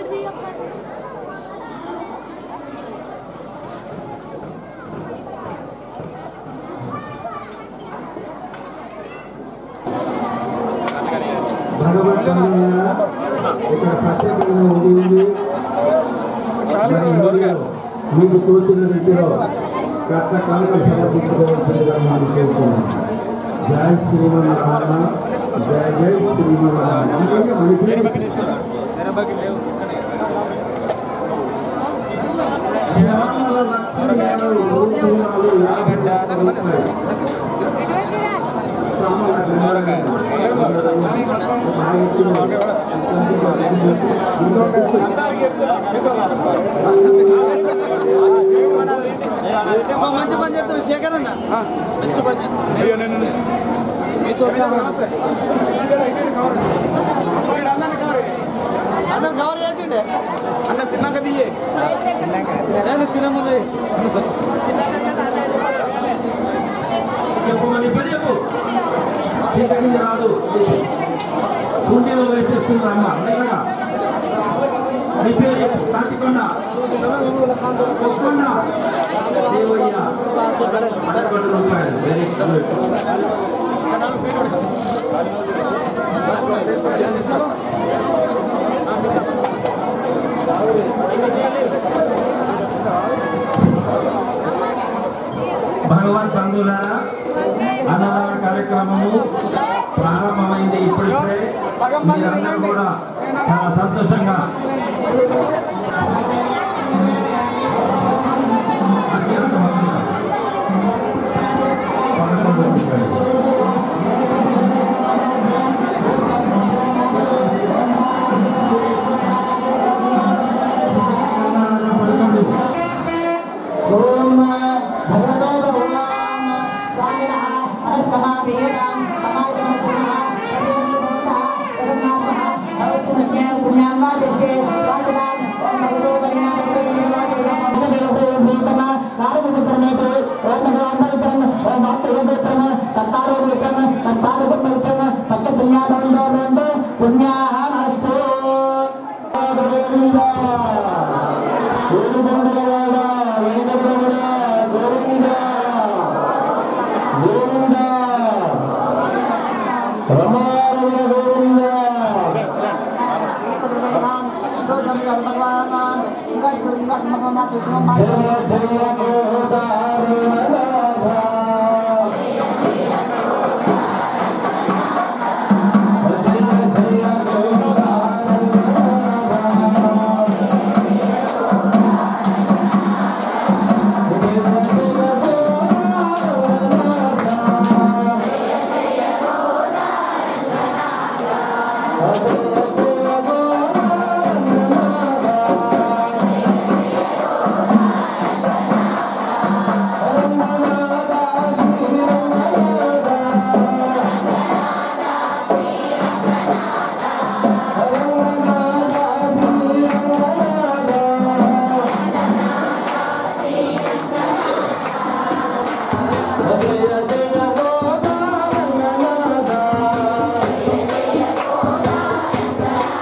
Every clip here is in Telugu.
భగవంతుడా ఇక్కడ ప్రత్యేకంగా ఉంది ఉంది మరి మీరు మీకు తోచిన రీతిలో కట్ట కానుక సమర్పించుకోవాల్సిందిగా మనం చేస్తున్నాం జై శ్రీమన్నారాయణ జై జై శ్రీమన్నారాయణ అందుకే మనకి శ్రావణ లక్ష్మీనారాయణ రూపాయలు యాభై రూపాయలు మంచి పని చేస్తారు శేఖర్ అన్న బెస్ట్ పని చేస్తారు మీతో సహా. అందరు కవర్ చేసిండే అన్న తిన్నాక దియ్యే నేను తినే ముందు చెప్పమని పని చెప్పు చీకటి రాదు కుండీలో వేసేస్తున్నారు అమ్మ అడగగా నీ పేరు చెప్పు కాటికొండ కొక్కొండ దేవయ్య పదకొండు రూపాయలు వెరీ గుడ్ భగవాన్ బంధువులారా అన్నదాన కార్యక్రమము ప్రారంభమైంది ఇప్పుడిప్పుడే మీరందరూ కూడా చాలా సంతోషంగా అత్యంత భక్తిగా. పదకొండు రూపాయలు. పదకొండు. ఓం భగవతో భగవాన్ స్వామినః పరస్పమాధీనాం సమాజమస్మః జగన్నాథః భవతు మధ్య పుణ్యామాదేశే వాటినాం ఓం భగవతో పరిణామ పుణ్యాహస్తు జయ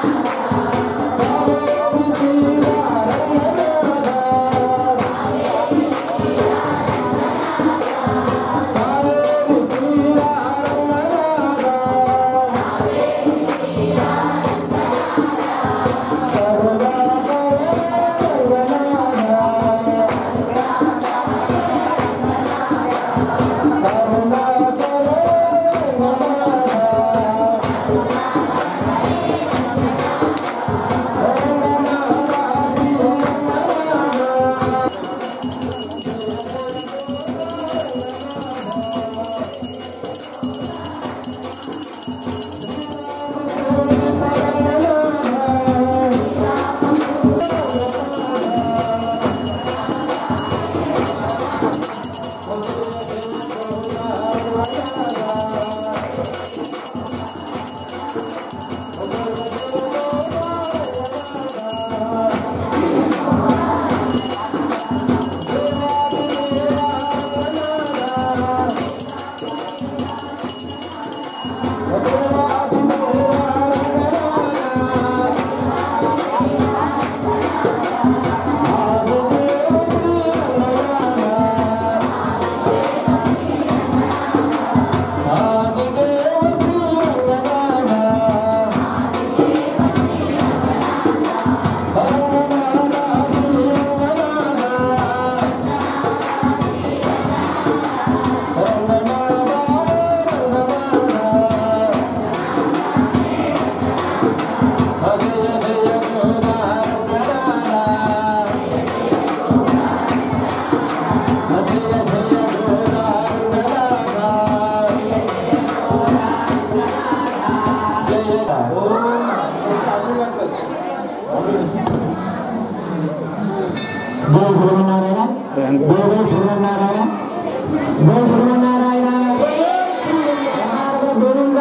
జై శ్రీమన్నారాయణ జై జై శ్రీమన్నారాయణ జై శ్రీమన్నారాయణ గోవింద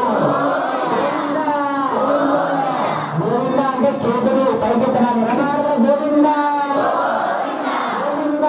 గోవింద అంటే చేతులు పైకెత్తనాలి రమారమ గోవింద గోవింద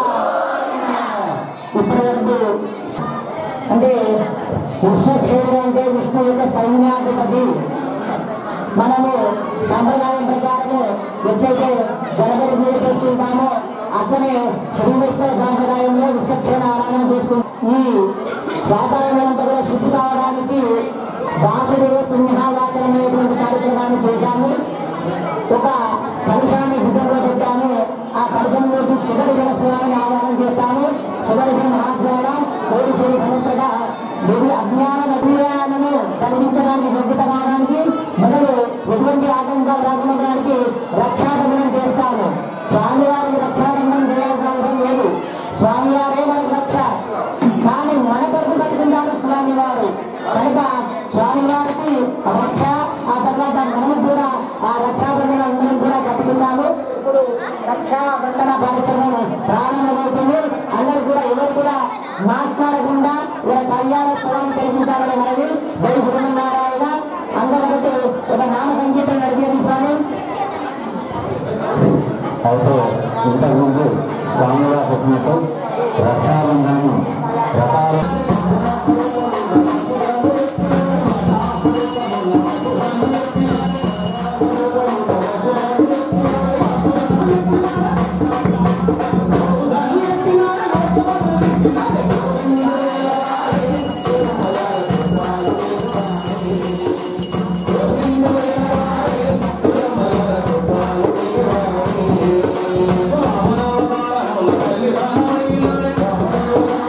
ఇప్పటి వరకు అంటే విశ్వక్షేత్రం అంటే విష్ణు యొక్క సైన్యాధిపతి మనము సంప్రదాయం ప్రకారము ఎట్లయితే గణపతి పూజ చేసుకుంటామో అట్లనే శ్రీకృష్ణ సాంప్రదాయంలో విశ్వక్షేణ ఆరాధన చేసుకుంటాం ఈ వాతావరణంతా కూడా శుద్ధి కావడానికి దాసుడు పుణ్యవాచనమైనటువంటి కార్యక్రమాన్ని చేశాము ఒక కలుషాన్ని భుజంలో పెట్టాము ఆ కలుషంలోకి సుదర్శన స్వామిని ఆవాహన చేస్తాము సుదర్శన మహాత్మాన కోరిశ్వరి సమస్యగా దేవి అజ్ఞాన అజ్ఞానము కలిగించడానికి యోగ్యత కావడానికి మొదలు ఎటువంటి ఆటంకాలు రాకుండా రక్షాబంధనం చేస్తాము స్వామివారికి రక్షాబంధనం చేయాల్సిన అవసరం లేదు స్వామివారే మనకు రక్ష కానీ మన కొరకు కట్టుకుంటారు స్వామివారు కనుక స్వామివారికి రక్ష ఆ తర్వాత మనము కూడా ఆ రక్షాబంధన అందరం కూడా కట్టుకున్నాము ఇప్పుడు రక్షాబంధన కార్యక్రమం ప్రారంభమవుతుంది అందరూ కూడా ఎవరు కూడా మాట్లాడకుండా ఇలా కళ్యాణ స్థలాన్ని తెలిసించాలని మనది జై శ్రీమన్నారాయణ అందరికీ ఒక నామ సంగీతం నడిపేది స్వామి అయితే ఇంతకుముందు స్వామివారి చెప్పినట్టు రక్షాబంధనం రకాల శ్రీరామ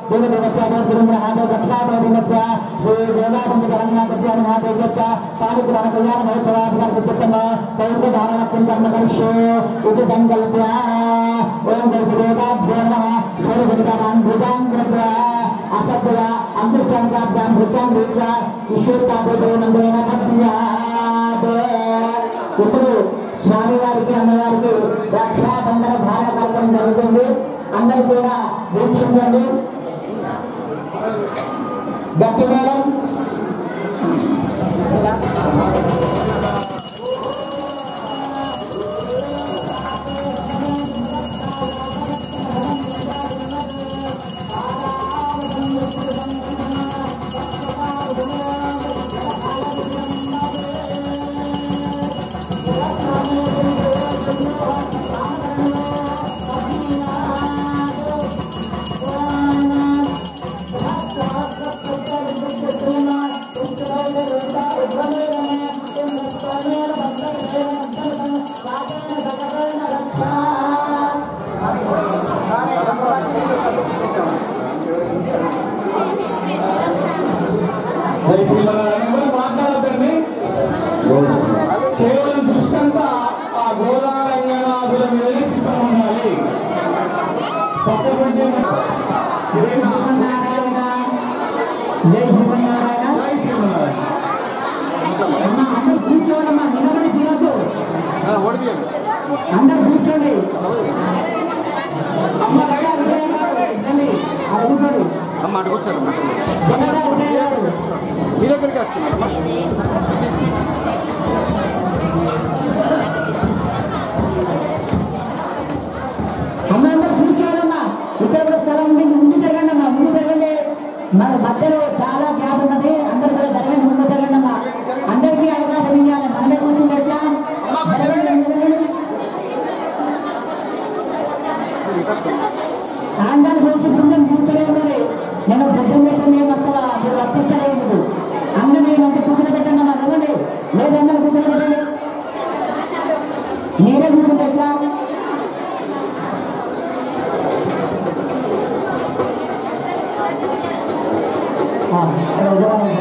దేవదేవస్య దేవదేవస్య దక్షిణాదేవస్య దేవాసంగరంగస్య మహాదేవస్య పాలిగ్రహ కళ్యాణ మహోత్సవాధికారకృత్యమ పౌరుష ధారణ కుంకర్మ కరిష్యే ఇది సంకల్ప్య ఓం దేవదేవాభ్యో నమః సర్వజనితానాం భుజాంగ్రత్వ అసత్య అంతర్జాంగాభ్యాం భృత్యాం రీత్య ఈశ్వరతాపేతో నందేన పద్యాత్ ఇప్పుడు స్వామివారికి అమ్మవారికి రక్షాబంధన ధారణ కార్యక్రమం జరుగుతుంది అందరూ కూడా వీక్షించండి గట్టి మేడం మాట్లాడతాన్ని కేవలం దృష్టంతా ఆ గోదారంగనాథుల మీద చిత్రం ఉండాలి పక్కకుంటే జై శ్రీమన్నారాయణ జై శ్రీమన్నారాయణ జై శ్రీమన్నారాయణ. అమ్మా, అందరూ కూర్చోండమ్మా నిలబడి తినద్దు అందరూ కూర్చోండి అమ్మ దగ్గర ఉదయం గారు, రండి. ఆ కూర్చోండి అమ్మ అడుగుచ్చారు జనగా ఉదయం గారు. మీ దగ్గరికి వస్తున్నారు అమ్మ అందరూ కూర్చోండమ్మా ఇక్కడ కూడా స్థలం ఉంది ముందు జరగండి అమ్మా ముందు జరగండి మన మధ్యలో చాలా గ్యాప్ ఉన్నది అందరూ కూడా జరగండి ముందు జరగండి అమ్మా అందరికీ అవకాశం ఇవ్వాలి మనమే కూర్చుంటే ఎట్లా జరగండి, జరగండి. ఆంధ్రాన్ని కూర్చుంటుందని కూర్చొని ఉన్నది నేను పొద్దున్న పెట్టిన ఏం అక్కడ మీరు వర్తించలేదు అందరూ మంచి కూర్చొని పెట్టండి అమ్మా చదవండి లేదు అందరూ కూర్చొని పెట్టండి మీరే కూర్చుంటే ఎట్లా ఆ, అక్కడ ఉదయం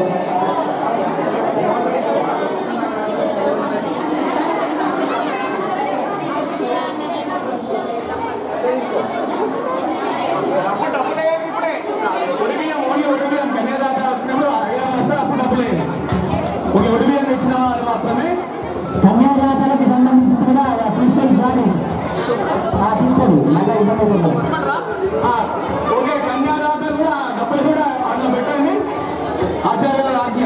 ఒడిబియ్యం, ఓన్లీ ఒడిబియ్యం. కన్యాదాత వచ్చినప్పుడు అయ్యగారు వస్తారు, అప్పుడు డబ్బులే. ఒక ఒడిబియ్యం తెచ్చిన వాళ్ళు మాత్రమే కన్యాదాతలకు సంబంధించి కూడా తీసుకొని రాని ఆ తీసుకొని మళ్ళీ ఇబ్బంది లేదు. ఆ, ఓకే కన్యాదాతలు కూడా డబ్బులు కూడా అందులో పెట్టండి ఆచార్య గారి ఆజ్ఞ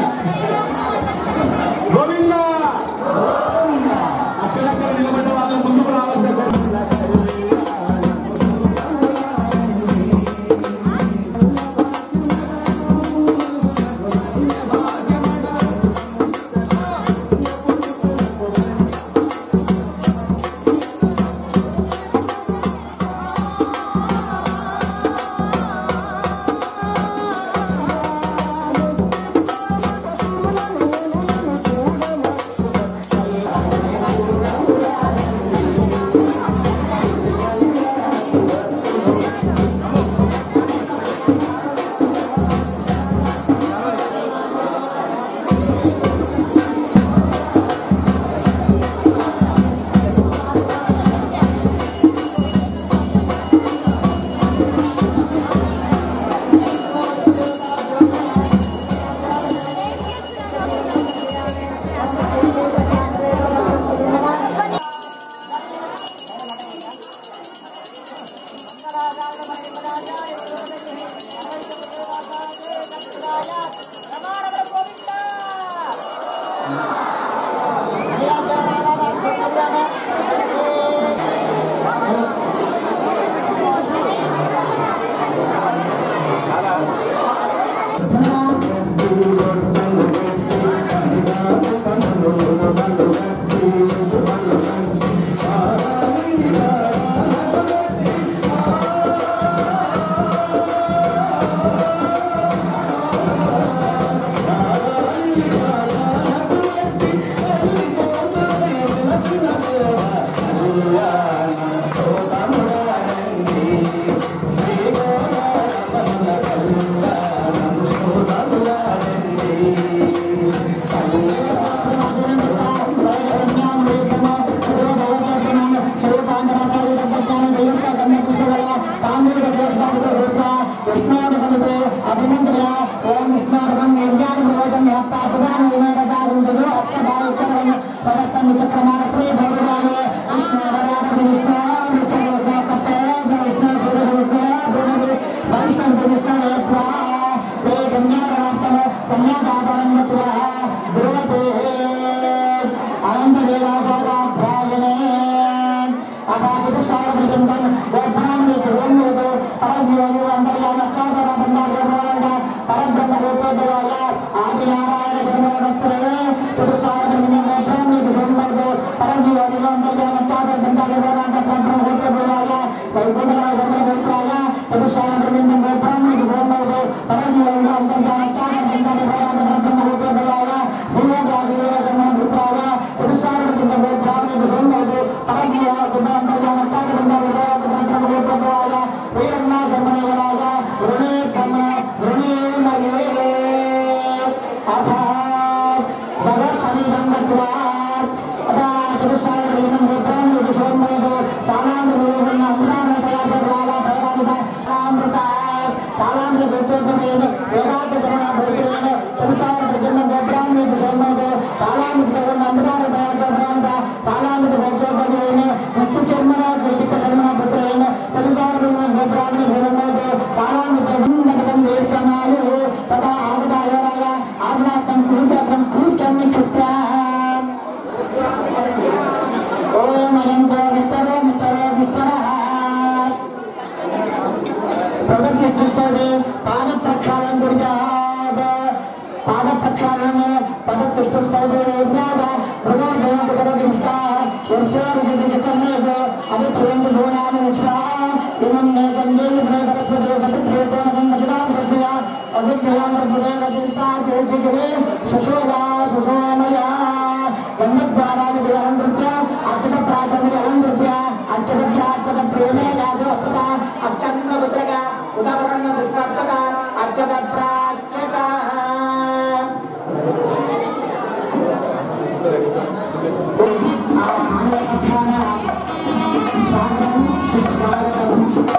గోవింద అక్కడక్కడ నిలబడ్డ వాళ్ళ ముందుకు రావాల్సిన ఆ అభినందన ఓం విష్ణుర్వం నిర్జ్ఞానం లోకం వ్యాపాతుగాను వినోదగారుంచుడు అష్టదాయుక్తం సమస్త నిత్యక్రమాణ శ్రీ భగవాను విష్ణు వరాడ విష్ణు నిత్య కప్పే విష్ణు సూర్య విష్ణు భూమి వైష్ణవ విష్ణు నేత్ర శ్రీ కన్యాదాతన కన్యాదాతనం బ్రువతే అనంతవేలాధ్యాయనే అపాదిత సారభృతంతం గర్భాన్ని బ్రహ్మతో పరజ్యోతి అంతర్యాల చాదరాబంధాల పరబ్రహ్మ రూపోద్భవాయ ఆది నారాయణ బ్రహ్మవత్రే చతుసారభృతం గర్భాన్ని బ్రహ్మతో పరజ్యోతి అంతర్యాల చాదరాబంధాల బ్రహ్మ రూపోద్భవాయ వైకుంఠరాయ బ్రహ్మపుత్రాయ చతుసారభృతం గర్భాన్ని బ్రహ్మతో పరజ్యోతి అంతర్యాల చాదరాబంధాల బ్రహ్మ రూపోద్భవాయ భూయాగాశీల బ్రహ్మపుత్రాయ చతుసారభృతం గర్భాన్ని బ్రహ్మతో పరజ్యోతి అంతర్యాల చాదరాబంధాల బ్రహ్మ రూపోద్భవాయ వీరన్నా శర్మణేవరాయ రుణే కమ్మ రుణే మయే అథ భగ సమీపం గత్వా అథా చతుసారభృతం గర్భాన్ని బ్రహ్మతో సాలామృతం అమృతాన తయారు భగవానిక అమృత సాలామృత భూతోపమైన వేదాంత శ్రవణ భూతులైన చతుసార ప్రజన్న గోత్రాన్ని బ్రహ్మతో సాలామృత అమృతాన తయారు భగవానిక సాలామృత భూతోపమైన ముత్తు చర్మన సుచిత్త శర్మణ పుత్రైన చతుసార ప్రజన్న గోత్రాన్ని బ్రహ్మతో సాలామృత నగరం వేస్తనాలు తదా ఆగదాయ ఆగ్నాతం కూటం కూర్చొని చుట్టా ఓం అయంతో నిత్తరో నిత్తరో నిత్తర ప్రదర్శిస్తుంది పాద ప్రక్షాళన గురిజాద పాద ప్రక్షాళన పద పుష్టిస్తుంది యజ్ఞాద హృదయ భవంత కరోగిస్త వర్షాలు చిత్తమేజ అది చూడండి భువనాన్ని విశ్వ ఇమం మే గంగే మే సరస్వతి సతిప్రేతోన గంగజనా ప్రజ్ఞయ అసుభ్యాం హృదయ రచింతా చోచిగిరే సుశోభా సుశోమయ గంగద్వారాన్ని అలంకృత్య అర్చక ప్రాచమిక అలంకృత్య అర్చక ప్రాచక ప్రేమే రాజు వస్తుత అర్చన్న రుద్రగా ఉదాహరణ దుష్టార్చక అర్చక ప్రాచక స్వాగతం సుస్వాగతం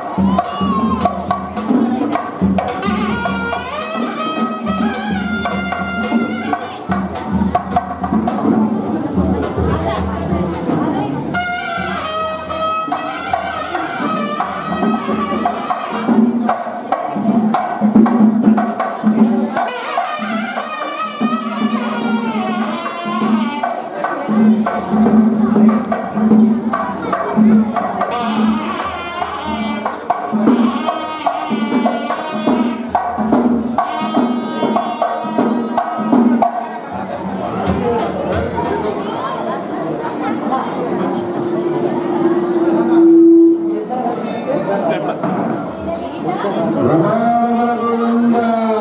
గోవింద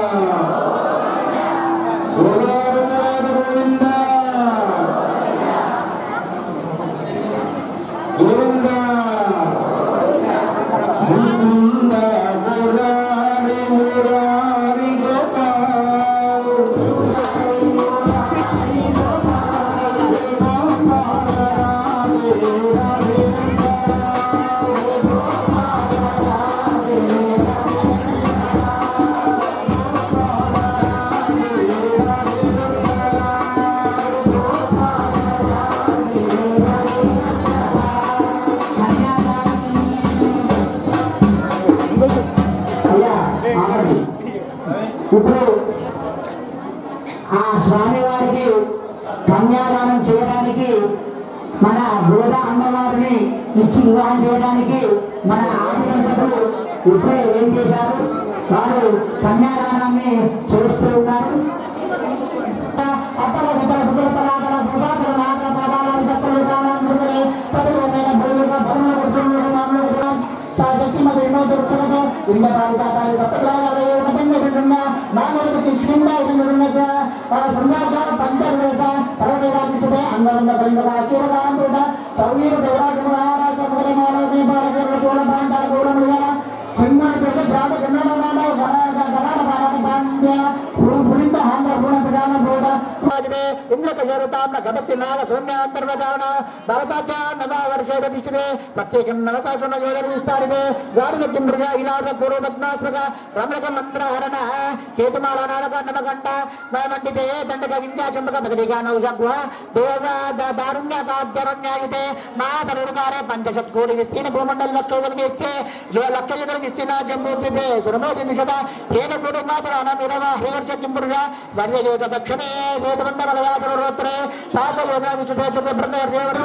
గోవింద గోవింద ముకుంద మురారి మురారి గోపాల్ అయ్యా ఆగండి. ఇప్పుడు ఆ స్వామివారికి కన్యాదానం చేయడానికి మన గోదా అమ్మవారిని ఇచ్చి వివాహం చేయడానికి మన ఆది దంపతులు ఇప్పుడే ఏం చేశారు వారు కన్యాదానాన్ని చేస్తూ ఉన్నారు అప్పల వితర సుతల తలాతల సుధాకర నాగ పాదాల సత్తలు కాలం మృదులే పదవి మీద భూమిక భరణ వృద్ధులు మామూలు సాశక్తి మత ఎన్నో దొరుకుతున్నది ఇంత బాధితాయి సత్తలాలయ మతంగా విడున్న మానవుడికి కృష్ణంగా విడున్నద సంగాక పంచవేద పరవేదాచితే అంగరంగ కలిగిన ఆశీర్వాదాంతుడ సౌవీర సౌరాజమహారాజ మొదలమాలయ బాలక చోళ ప్రాంతాల కూడా ముడిగల చిన్నది పెద్ద గ్రామ గణనాల గణాల భారత భాంద్య పురింద ఆంధ్ర గుణ ప్రధాన బోధ ఇంద్రకశరతాం గమస్య నాగ శూన్యాంతర్వచారణ భరతాధ్యాన్నదా వర్షే ప్రతిష్ఠితే ప్రత్యేకం నవసాసున యోగ విస్తారితే గాడినత్యం మృగ ఇలాద పూర్వ పద్మాస్మక రమణక మంత్రహరణ కేతుమాల నాడక నమకంట మండితే దండక వింధ్యాచంబక భగదిగా నౌసగ్వ దేవ దారుణ్యకాధ్యరణ్యాగితే మా తరుణకారే పంచశత్కోటి విస్తీర్ణ భూమండల లక్షోదం వేస్తే లక్ష యుగల విస్తీర్ణ జంబూ పిపే సురమోది నిషద ఏన కోటి మాత్రాన మిరవ హేవర్చ కింపురుష వర్యయోగ దక్షిణే సేతుమండ బలయాతరోత్తరే సాత యోగా విచుతే చత బ్రహ్మ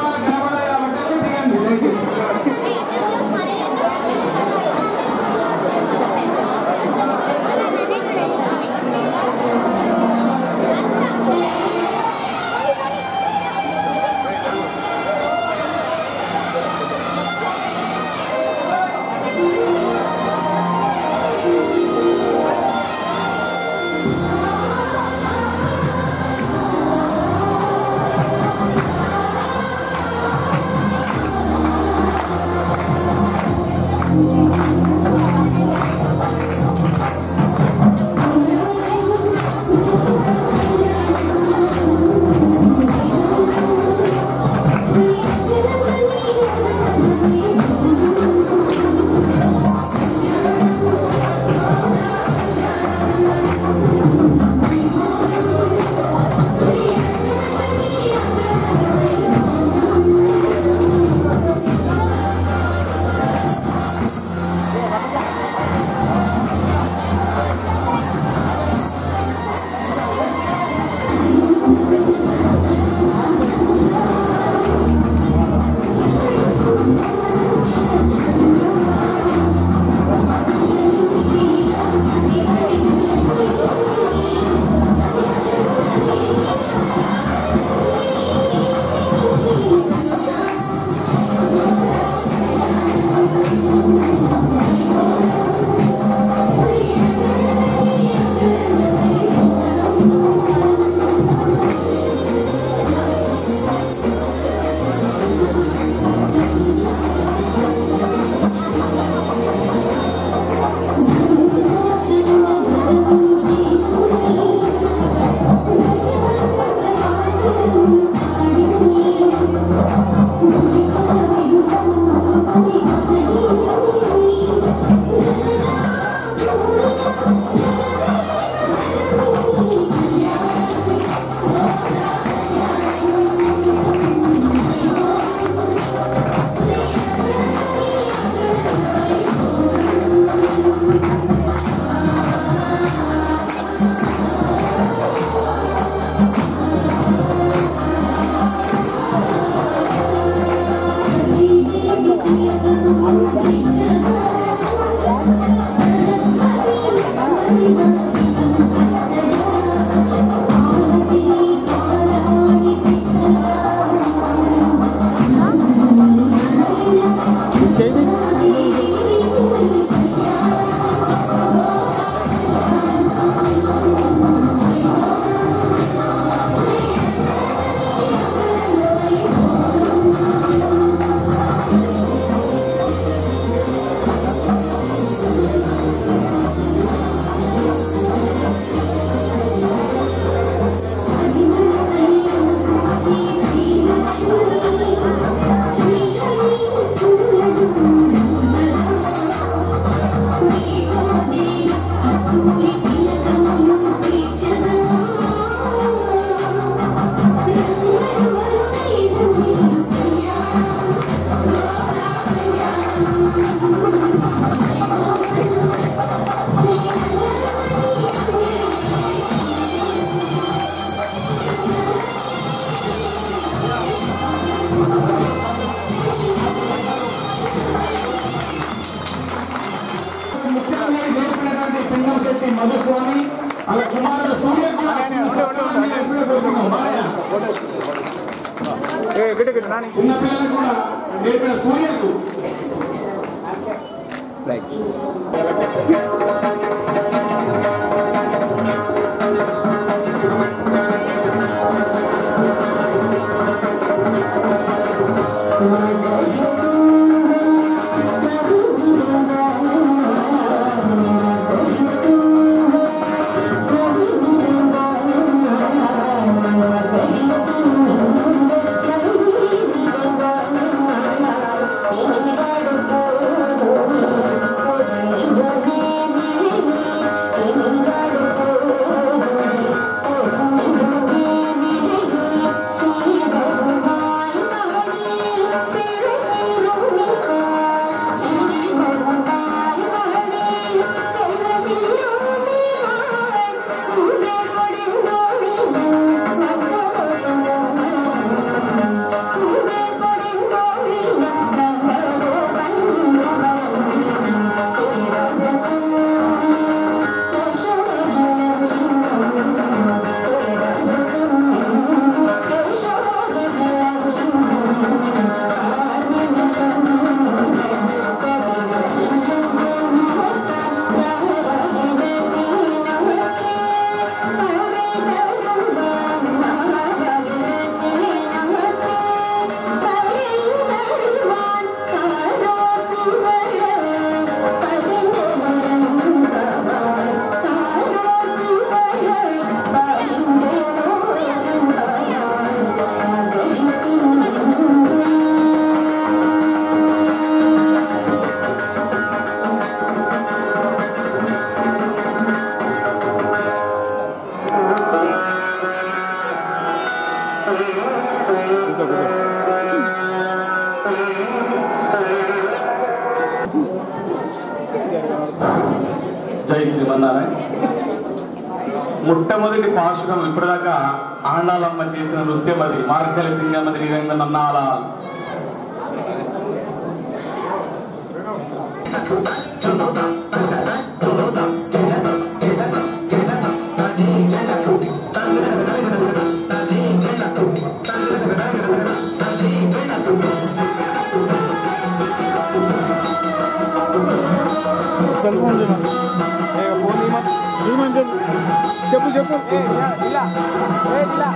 ముఖ్యంగా చేరుకున్నటువంటి సింగం శెట్టి మధుస్వామి అలా కుమారుడు సూర్య కూడా ఎప్పుడో కోరుకున్నాం. బాలయ్య. చిన్నపిల్లలకు కూడా నేర్పిన సూర్యకు Thank you. జై శ్రీమన్నారాయణ మొట్టమొదటి పాశురం ఇప్పటిదాకా ఆండాలమ్మ చేసిన నృత్యం అది మార్గలి దింగమది నిరంగ నన్నాల సెల్ ఫోన్ ఫోన్ చెప్పు చెప్పు ఇలా ఇలా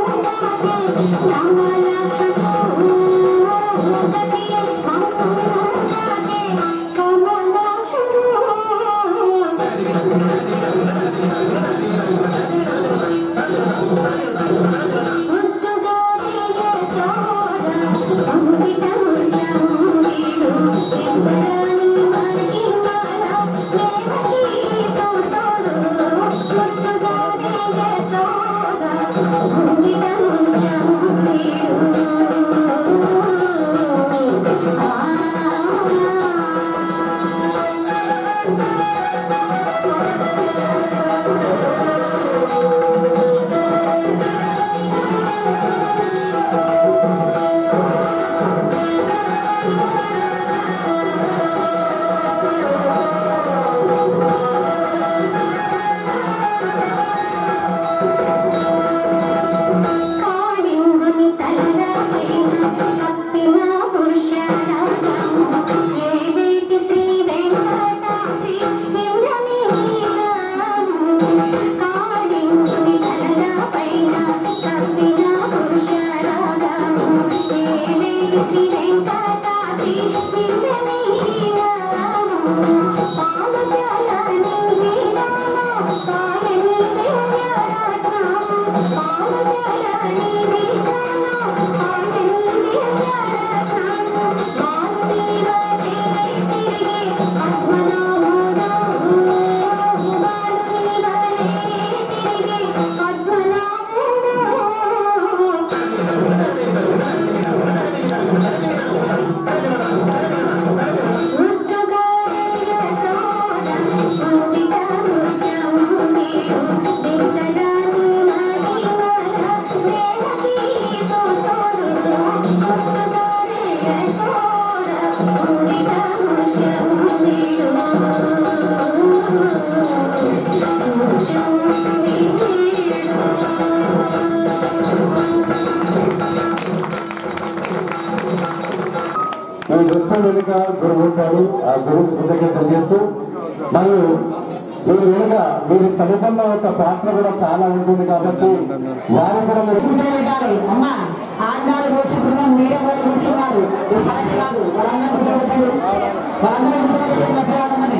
Thank you. యొక్క గురువు ఉంటాడు ఆ గురువు కృతజ్ఞత తెలియజేస్తూ మరియు వీరి వెనుక వీరి తల్లిదండ్రుల యొక్క పాత్ర కూడా చాలా ఉంటుంది కాబట్టి వారు కూడా మీరు కూర్చోబెట్టాలి అమ్మ ఆండాలు కూర్చుంటున్నాం మీరే కూడా కూర్చున్నారు ఇది కరెక్ట్ కాదు వాళ్ళందరూ కూర్చోబెట్టారు వాళ్ళందరూ కూర్చోబెట్టారు మర్చిపోకండి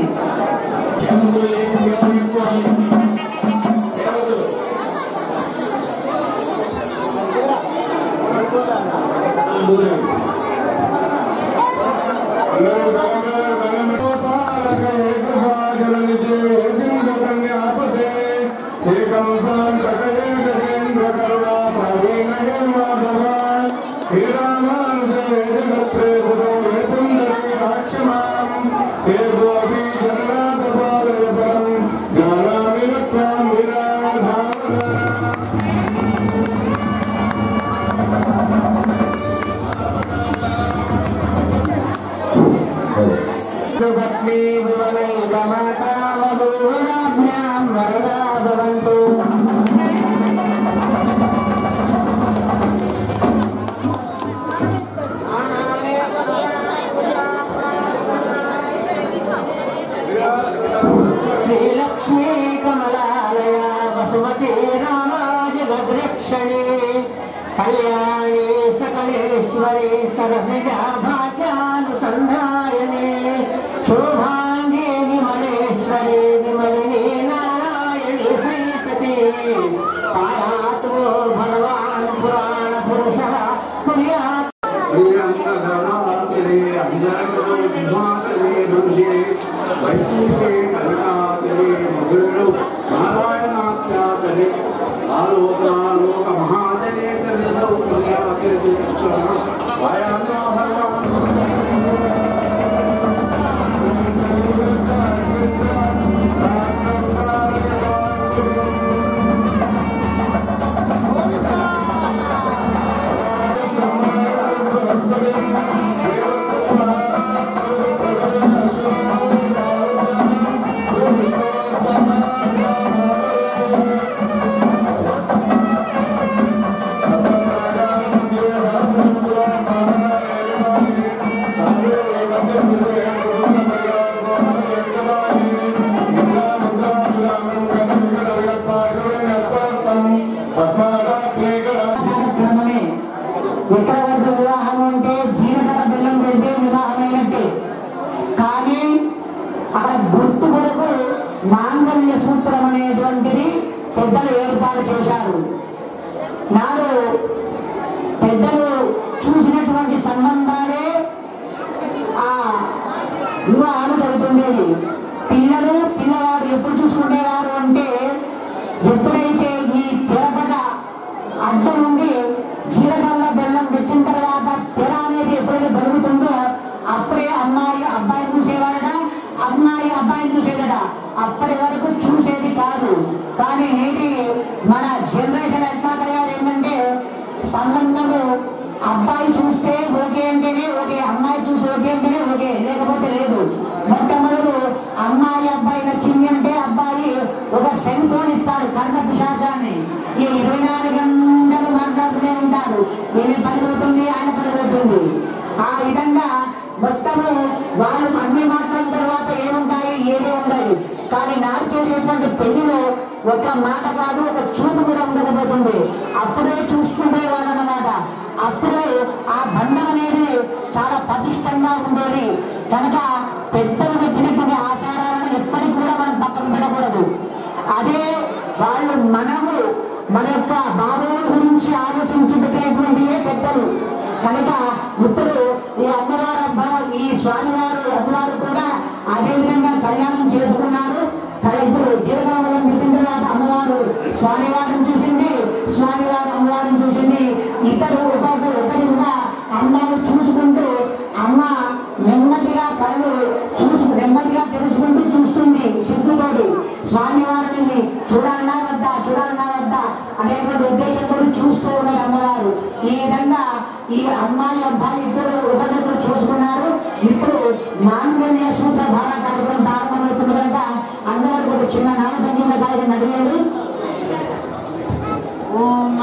సుభక్తి భువనైక మాతా వధూవరాభ్యాం వరదా భవంతు శ్రీలక్ష్మీ కమలాలయ వసుమతి రామాజగద్రక్షణే కళ్యాణి సకలేశ్వరి సరసజా భాగ్యానుసంధాయనే శోభాంగే విమలేశ్వరి విమలిని నారాయణి శ్రీసతి పాయాతు భగవాన్ పురాణ పురుష పుర్యాత్ శ్రీరంగధరాతిరే అభిజాగరో విమాతలే బందే వైకుంఠే కనకాతిరే మధురలో నారాయణాఖ్యాతరే ఆలోకాలోక మహాజనే కరిసౌ పుణ్యాతిరే వాయాన్నా సర్వం కార్యక్రమమే ఎక్కడ వరకు వివాహం అంటే జీవిత బెల్లం వెళ్తే వివాహమైనట్టే కానీ అక్కడ గుర్తు కొరకు మాంగళ్య సూత్రం అనేటువంటిది పెద్దలు ఏర్పాటు చేశారు నాడు పెద్దలు చూసినటువంటి సంబంధాలే ఆ వివాహాలు జరుగుతుండేవి పిల్లలు పిల్లవాడు ఎప్పుడు చూసుకునేవారు అంటే ఎప్పుడైతే ఈ తెరపట అడ్డ నుండి జీలకర్ర బెల్లం పెట్టిన తర్వాత తెర అనేది ఎప్పుడైతే జరుగుతుందో అప్పుడే అమ్మాయి అబ్బాయి చూసేవారట అమ్మాయి అబ్బాయిని చూసేదట అప్పటి వరకు చూసేది కాదు కానీ నేటి మన జనరేషన్ ఎట్లా తయారైందంటే సంబంధము అబ్బాయి చూస్తే ఓకే అంటేనే ఓకే అమ్మాయి చూసి ఓకే అంటేనే ఓకే లేకపోతే లేదు మొట్టమొదలు అమ్మాయి అబ్బాయి నచ్చింది అంటే అబ్బాయి ఒక సెల్ ఫోన్ ఇస్తాడు కర్ణ పిశాచాన్ని ఈ ఇరవై నాలుగు గంటలు మాట్లాడుతూనే ఉంటారు ఈయన పడిపోతుంది ఆయన పడిపోతుంది ఆ విధంగా మొత్తము వాళ్ళు అన్ని మాట్లాడిన తర్వాత ఏముంటాయి ఏమీ ఉండదు కానీ నాడు చేసేటువంటి పెళ్లిలో ఒక మాట కాదు ఒక చూపు కూడా ఉండకపోతుంది అప్పుడే చూసుకునే వాళ్ళనమాట అప్పుడే ఆ బంధం అనేది చాలా పటిష్టంగా ఉండేది కనుక పెద్దలు పెట్టినటువంటి ఆచారాలను ఎప్పటికీ కూడా మనం పక్కన పెట్టకూడదు అదే వాళ్ళు మనము మన యొక్క భావాల గురించి ఆలోచించి పెట్టినటువంటి పెద్దలు కనుక ఇప్పుడు ఈ అమ్మవారు అబ్బా ఈ స్వామివారు అమ్మవారు కూడా అదే విధంగా కళ్యాణం చేసుకున్నారు కానీ ఇప్పుడు జీవనామలం పెట్టిన తర్వాత అమ్మవారు స్వామివారిని చూసింది స్వామివారు అమ్మవారిని చూసింది ఇద్దరు ఒకరు ఒకరి కూడా అమ్మాయి చూసుకుంటూ అమ్మ నెమ్మదిగా కళ్ళు చూసు నెమ్మదిగా తెలుసుకుంటూ చూస్తుంది సిద్ధుతోటి స్వామివారిని చూడాలన్నా వద్దా చూడాలన్నా వద్దా అనేటువంటి ఉద్దేశంతో చూస్తూ ఉన్నది అమ్మవారు ఈ విధంగా ఈ అమ్మాయి అబ్బాయి ఇద్దరు ఒకరినొకరు చూసుకున్నారు ఇప్పుడు మాంగళ్య సూత్రధార కార్యక్రమం ప్రారంభమవుతుంది కనుక అందరూ ఒక చిన్న నామ సంగీత కార్యక్రమం అడిగేది ఓం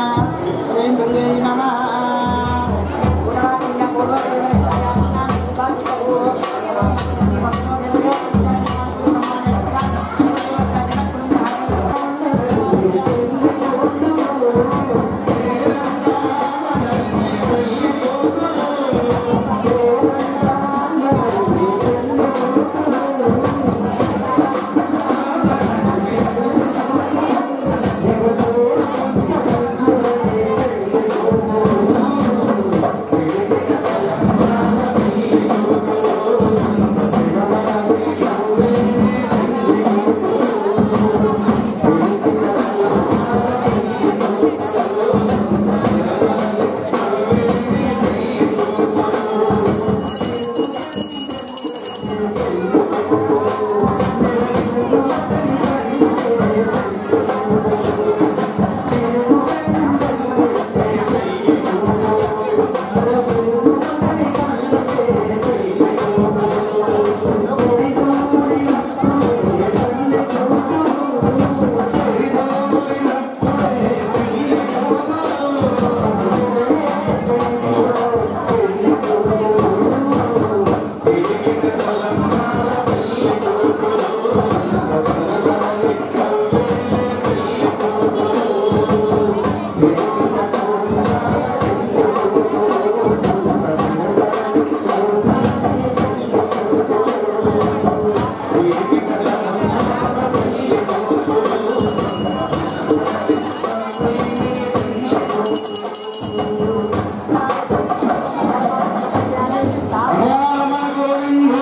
నమ రామ గోవింద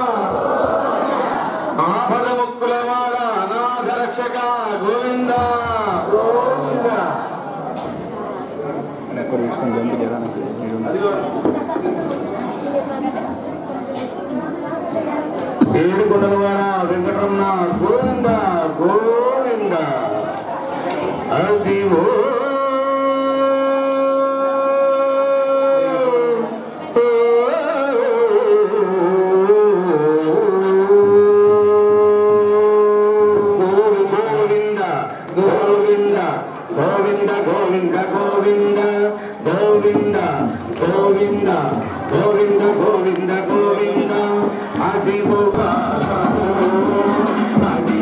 ఆపద ముక్కులవాడ అనాథ రక్షక గోవింద గోవింద ఏడుకొండలవాడ వెంకటరమణ గోవింద గోవింద అది ఓ గోవింద గోవింద గోవింద గోవింద గోవింద గోవింద గోవింద గోవింద గోవింద గోవింద అది అది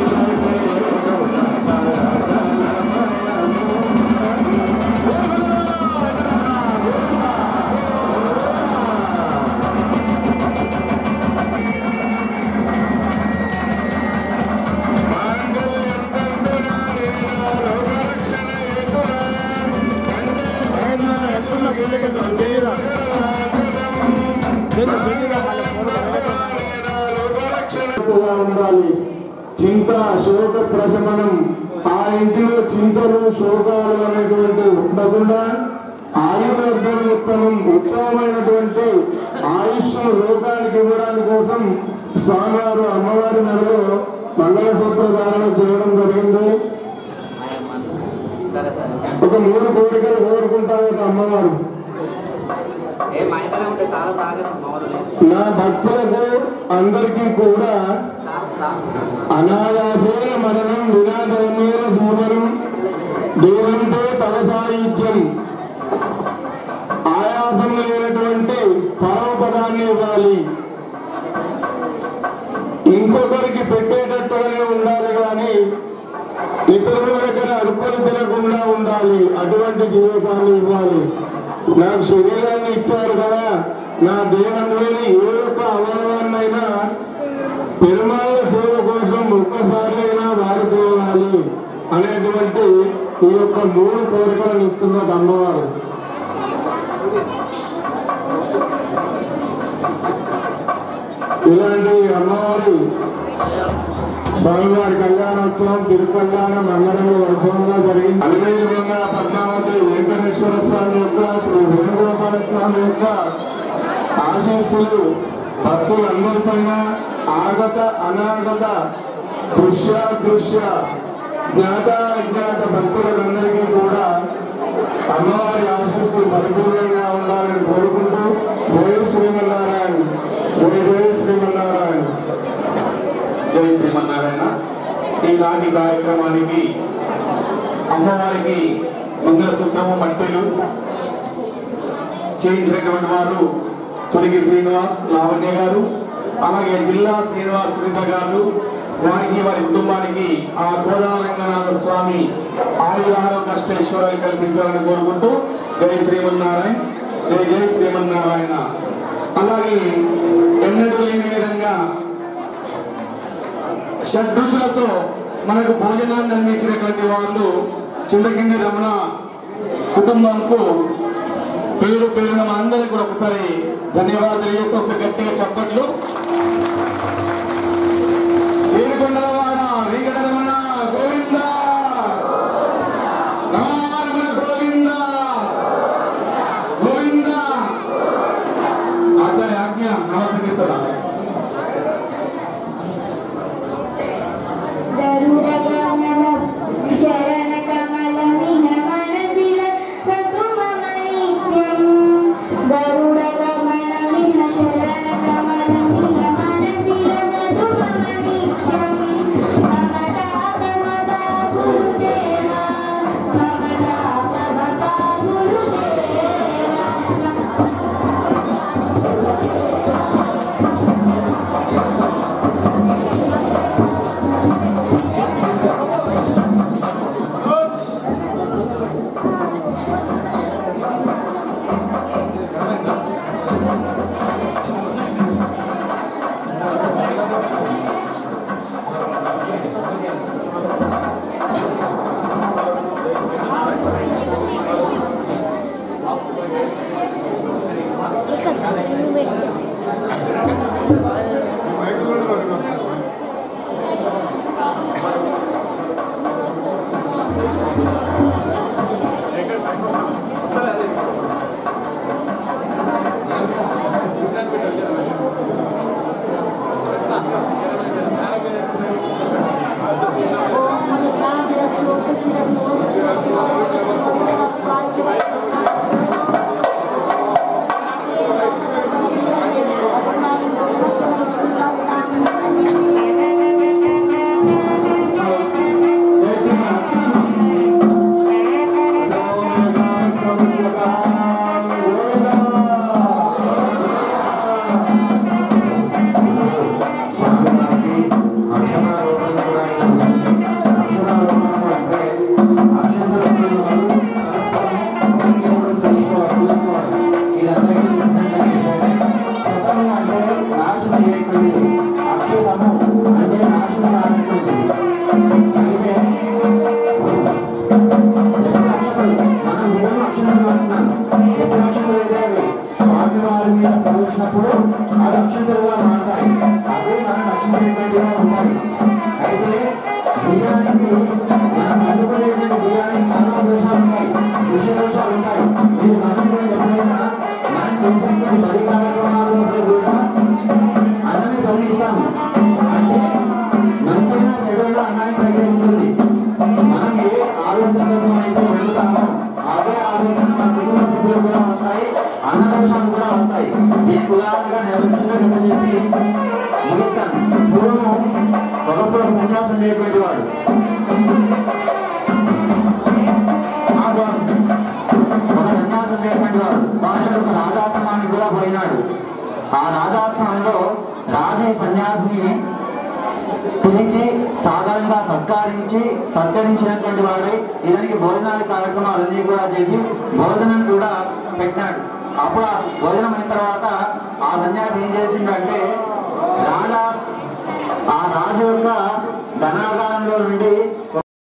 ఎక్కువగా ఉండాలి చింత శోక ప్రశమనం ఆ ఇంటిలో చింతలు శోకాలు అనేటువంటి ఉండకుండా ఆయుర్వర్ధన ఉత్తమం ఉత్తమమైనటువంటి ఆయుష్ లోకానికి ఇవ్వడానికి కోసం స్వామివారు అమ్మవారి నెలలో మంగళసూత్ర ధారణ చేయడం జరిగింది ఒక మూడు కోరికలు కోరుకుంటారట అమ్మవారు ఏ మా ఇంట్లోనే ఉంటే చాలా బాగా మామూలు నా భక్తులకు అందరికీ కూడా అనాయాసేన మరణం వినాదమైన జీవనం దేవంతో తవ సాయుధ్యం ఆయాసం లేనటువంటి పరమపదాన్ని ఇవ్వాలి ఇంకొకరికి పెట్టేటట్టుగానే ఉండాలి కానీ ఇతరుల దగ్గర అడుపులు తినకుండా ఉండాలి అటువంటి జీవితాన్ని ఇవ్వాలి నాకు శరీరాన్ని ఇచ్చారు కదా నా దేహంలోని ఏ ఒక్క అవయవాన్నైనా పెరుమాళ్ళ సేవ కోసం ఒక్కసారి అయినా వాడుకోవాలి అనేటువంటి ఈ యొక్క మూడు కోరికలను ఇస్తున్నది అమ్మవారు ఇలాంటి అమ్మవారి స్వామివారి కళ్యాణోత్సవం తిరుకల్యాణం అంగరంగ వైభవంగా జరిగింది అలవేలుగా పద్మావతి వెంకటేశ్వర స్వామి యొక్క శ్రీ వేణుగోపాల స్వామి యొక్క ఆశీస్సులు భక్తులందరిపైన ఆగత అనాగత దృశ్య దృశ్య జ్ఞాత అజ్ఞాత భక్తులందరికీ కూడా అమ్మవారి ఆశీస్సులు పరిపూర్ణంగా ఉండాలని కోరుకుంటూ జయ శ్రీమన్నారాయణ జయ జయ శ్రీమన్నారాయణ జై శ్రీమన్నారాయణ ఈనాటి కార్యక్రమానికి అమ్మవారికి మంగళసూత్రము మట్టెలు చేయించినటువంటి వారు తొడిగి శ్రీనివాస్ లావణ్య గారు అలాగే జిల్లా శ్రీనివాస్ సునీత గారు వారికి వారి కుటుంబానికి ఆ కోదారంగనాథ స్వామి ఆయుధార కష్టేశ్వరాలు కల్పించాలని కోరుకుంటూ జై శ్రీమన్నారాయణ జై జై శ్రీమన్నారాయణ అలాగే ఎన్నడూ లేని విధంగా షడ్రుచులతో మనకు భోజనాన్ని అందించినటువంటి వాళ్ళు చింతకింది రమణ కుటుంబంకు పేరు పేరున మనందరికీ కూడా ఒకసారి ధన్యవాదాలు తెలియజేస్తూ ఒకసారి గట్టిగా చప్పట్లు ఏడుకొండలవాడ వెంకటరమణ గోవింద నారమణ గోవింద గోవింద ఆచార్య ఆజ్ఞ నమస్కరిస్తున్నా గరుడగమన చరణ కమలమిహ మనసిల సతు మమ నిత్యం గరుడగమనమిహ శరణ కమలమిహ మనసిల సతు మమ నిత్యం మమతా మమతా గురుదేవా మమతా మమతా గురుదేవా స్వామివారి మీద పలుచినప్పుడు ఆ నక్షత్రంగా మారుతాయి అవి మన నక్షత్రంగా ఉంటాయి అయితే బియ్యానికి మనం అందుకునేటువంటి బియ్యానికి చాలా దోషాలు ఉంటాయి విష దోషాలు ఉంటాయి మీరు గమనించిన ఎప్పుడైనా మనం చేసినటువంటి బలి కార్యక్రమాల్లో కూడా అన్నమే గమనిస్తాము అంటే మంచిగా చెడుగా అన్నాన్ని తగ్గే ఉంటుంది మనం ఏ ఆలోచనలతో అయితే వండుతామో అవే ఆలోచన మన కుటుంబ సభ్యులు కూడా వస్తాయి అనారోషాలు కూడా వస్తాయి దీనికి ఉదాహరణగా నేను ఒక చిన్న కథ చెప్పి ముగిస్తాను పూర్వం ఒకప్పుడు ఒక సన్యాసం లేకపోయేటి వాడు ఆ వాడు ఒక సన్యాసం లేకపోయేటి వాడు వాడు ఒక రాజాశ్రమానికి కూడా పోయినాడు ఆ రాజాశ్రమంలో రాజే సన్యాసిని పిలిచి సాధారణంగా సత్కరించి సత్కరించినటువంటి వాడే ఇతనికి భోజనాల కార్యక్రమాలన్నీ కూడా చేసి భోజనం కూడా పెట్టాడు అప్పుడు ఆ భోజనం అయిన తర్వాత ఆ సన్యాసి ఏం చేసిండంటే రాజా ఆ రాజు యొక్క ధనాగారంలో నుండి